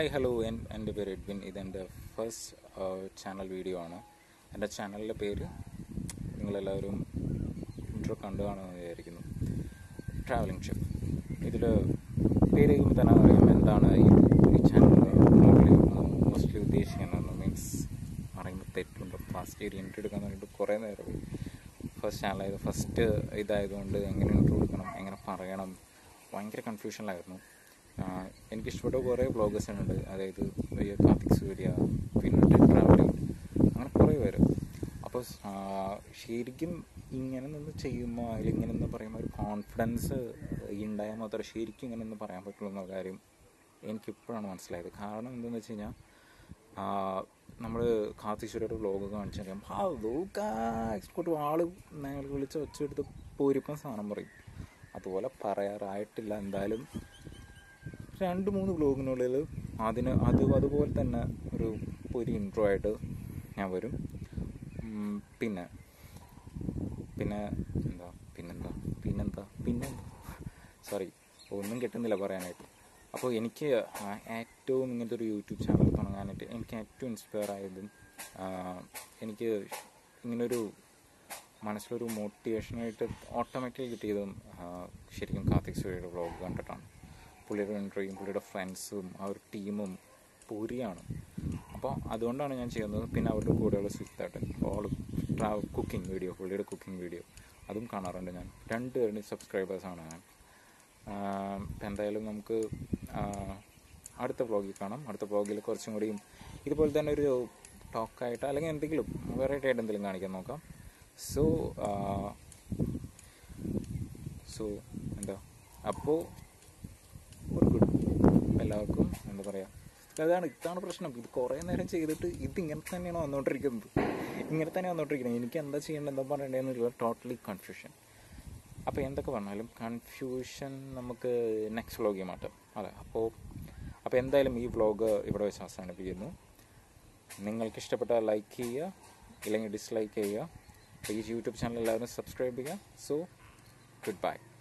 hi hello N എൻ്റെ പേര് Edwin ഇതെൻ്റെ ഫസ്റ്റ് ചാനൽ വീഡിയോ ആണ് എൻ്റെ ചാനലിൻ്റെ പേര് നിങ്ങളെല്ലാവരും ഇൻട്രോ കണ്ടു കാണുമെന്ന് വിചാരിക്കുന്നു ട്രാവലിംഗ് ഷിപ്പ് ഇതിൽ പേര് കേൾക്കുമ്പോൾ തന്നെ അറിയാം എന്താണ് ഈ ഈ ചാനൽ മോസ്റ്റ്ലി ഉദ്ദേശിക്കുന്നത് മീൻസ് പറയുമ്പോൾ തെറ്റുണ്ട് ഫാസ്റ്റ് ഒരു ഇൻട്രോ എടുക്കാൻ വേണ്ടിയിട്ട് കുറേ നേരം ഫസ്റ്റ് ചാനലായത് ഫസ്റ്റ് ഇതായതുകൊണ്ട് എങ്ങനെ ഇൻട്രോ കൊടുക്കണം എങ്ങനെ പറയണം ഭയങ്കര കൺഫ്യൂഷനിലായിരുന്നു ആഹ് എനിക്കിഷ്ടപ്പെട്ട കുറേ ബ്ലോഗേഴ്സ് ഉണ്ട് അതായത് ഈ കാർത്തിക് സൂര്യ പിന്നെ ട്രാവലിംഗ് അങ്ങനെ കുറേ പേര് അപ്പോൾ ശരിക്കും ഇങ്ങനെ നിന്ന് ചെയ്യുമ്പോൾ അതിൽ ഇങ്ങനെ നിന്ന് പറയുമ്പോൾ ഒരു കോൺഫിഡൻസ് ഉണ്ടായാൽ മാത്രമേ ശരിക്കും ഇങ്ങനെ നിന്ന് പറയാൻ പറ്റുള്ളൂ എന്ന കാര്യം എനിക്കിപ്പോഴാണ് മനസ്സിലായത് കാരണം എന്താണെന്ന് വെച്ച് കഴിഞ്ഞാൽ നമ്മൾ കാർത്തിശ്വരയുടെ വ്ലോഗ് കാണിച്ചു കഴിയുമ്പോൾ ആ ലോക എക്സ്പോർട്ട് ആള് ഞങ്ങൾ വിളിച്ച് ഒച്ചെടുത്ത് പോരിപ്പം സാധനം പറയും അതുപോലെ പറയാറായിട്ടില്ല എന്തായാലും രണ്ട് മൂന്ന് വ്ലോഗിനുള്ളിൽ അതിന് അത് അതുപോലെ തന്നെ ഒരു ഒരു ഇൻട്രോ ആയിട്ട് ഞാൻ വരും ഉം, പിന്നെ പിന്നെ എന്താ പിന്നെന്താ പിന്നെന്താ പിന്നെന്താ സോറി ഒന്നും കിട്ടുന്നില്ല പറയാനായിട്ട് അപ്പോൾ എനിക്ക് ആ ഏറ്റവും ഇങ്ങനത്തെ ഒരു യൂട്യൂബ് ചാനൽ തുടങ്ങാനായിട്ട് എനിക്ക് ഏറ്റവും ഇൻസ്പയർ ആയതും ആ, എനിക്ക് ഇങ്ങനൊരു മനസ്സിലൊരു മോട്ടിവേഷനായിട്ട് ഓട്ടോമാറ്റിക്കലി കിട്ടിയതും ആ, ശരിക്കും കാർത്തിക് സൂര്യയുടെ വ്ളോഗ് കണ്ടിട്ടാണ് പുള്ളിയുടെ ഇൻട്രോയും പുള്ളിയുടെ ഫ്രണ്ട്സും ആ ഒരു ടീമും പൂരിയാണ് അപ്പോൾ അതുകൊണ്ടാണ് ഞാൻ ചെയ്യുന്നത് പിന്നെ അവരുടെ കൂടെയുള്ള സുഹൃത്തായിട്ട് ഓൾ ട്രാവൽ കുക്കിംഗ് വീഡിയോ പുള്ളിയുടെ കുക്കിംഗ് വീഡിയോ അതും കാണാറുണ്ട് ഞാൻ രണ്ട് പേരുടെ സബ്സ്ക്രൈബേഴ്സാണ് ഞാൻ ഇപ്പം എന്തായാലും നമുക്ക് ആ, അടുത്ത വ്ളോഗിൽ കാണാം അടുത്ത വ്ളോഗിൽ കുറച്ചും കൂടിയും ഇതുപോലെ തന്നെ ഒരു ടോക്കായിട്ട് അല്ലെങ്കിൽ എന്തെങ്കിലും വെറൈറ്റി ആയിട്ട് എന്തെങ്കിലും കാണിക്കാൻ നോക്കാം സോ സോ എന്താ അപ്പോൾ ഒരു ഗുഡ് എല്ലാവർക്കും എന്താ പറയുക അതാണ് ഇതാണ് പ്രശ്നം ഇത് കുറേ നേരം ചെയ്തിട്ട് ഇത് ഇങ്ങനെ തന്നെയാണ് വന്നുകൊണ്ടിരിക്കുന്നത് ഇങ്ങനെ തന്നെ വന്നുകൊണ്ടിരിക്കുന്നത് എനിക്ക് എന്താ ചെയ്യേണ്ടത് എന്താ പറയേണ്ടതെന്നുള്ള ടോട്ടലി കൺഫ്യൂഷൻ അപ്പോൾ എന്തൊക്കെ പറഞ്ഞാലും കൺഫ്യൂഷൻ നമുക്ക് നെക്സ്റ്റ് വ്ളോഗിൽ മാറ്റാം അതെ അപ്പോൾ അപ്പോൾ എന്തായാലും ഈ വ്ളോഗ് ഇവിടെ വെച്ച് അവസാനിപ്പിക്കുന്നു നിങ്ങൾക്ക് ഇഷ്ടപ്പെട്ടാൽ ലൈക്ക് ചെയ്യുക ഇല്ലെങ്കിൽ ഡിസ്ലൈക്ക് ചെയ്യുക അപ്പോൾ ഈ യൂട്യൂബ് ചാനൽ എല്ലാവരും സബ്സ്ക്രൈബ് ചെയ്യുക സോ ഗുഡ് ബൈ